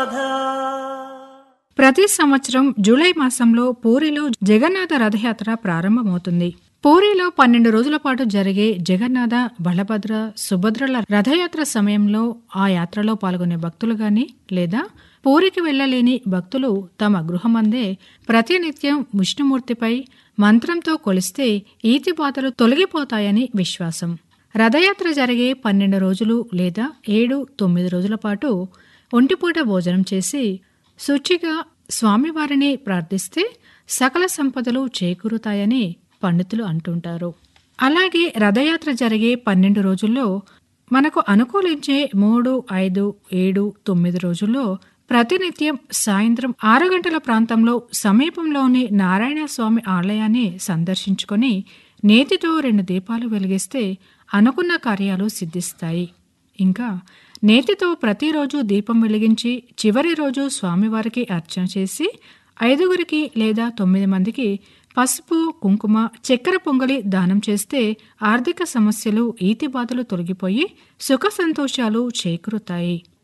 ప్రతి సంవత్సరం జూలై మాసంలో పూరిలో జగన్నాథ రథయాత్ర ప్రారంభమవుతుంది పూరిలో పన్నెండు రోజుల పాటు జరిగే జగన్నాథ బలభద్ర సుభద్రల రథయాత్ర సమయంలో ఆ యాత్రలో పాల్గొనే భక్తులు గాని లేదా పూరికి వెళ్లలేని భక్తులు తమ గృహమందే ప్రతినిత్యం విష్ణుమూర్తిపై మంత్రంతో కొలిస్తే ఈతి బాధలు తొలగిపోతాయని విశ్వాసం రథయాత్ర జరిగే పన్నెండు రోజులు లేదా ఏడు తొమ్మిది రోజుల పాటు ఒంటిపూట భోజనం చేసి శుచిగా స్వామివారిని ప్రార్థిస్తే సకల సంపదలు చేకూరుతాయని పండితులు అంటుంటారు అలాగే రథయాత్ర జరిగే పన్నెండు రోజుల్లో మనకు అనుకూలించే మూడు ఐదు ఏడు తొమ్మిది రోజుల్లో ప్రతినిత్యం సాయంత్రం ఆరు గంటల ప్రాంతంలో సమీపంలోని నారాయణ స్వామి ఆలయాన్ని సందర్శించుకొని నేతితో రెండు దీపాలు వెలిగిస్తే అనుకున్న కార్యాలు సిద్ధిస్తాయి ఇంకా నేతితో ప్రతిరోజు దీపం వెలిగించి చివరి రోజు స్వామివారికి అర్చన చేసి ఐదుగురికి లేదా తొమ్మిది మందికి పసుపు కుంకుమ చక్కెర పొంగలి దానం చేస్తే ఆర్థిక సమస్యలు ఈతి బాధలు తొలగిపోయి సుఖ సంతోషాలు చేకూరుతాయి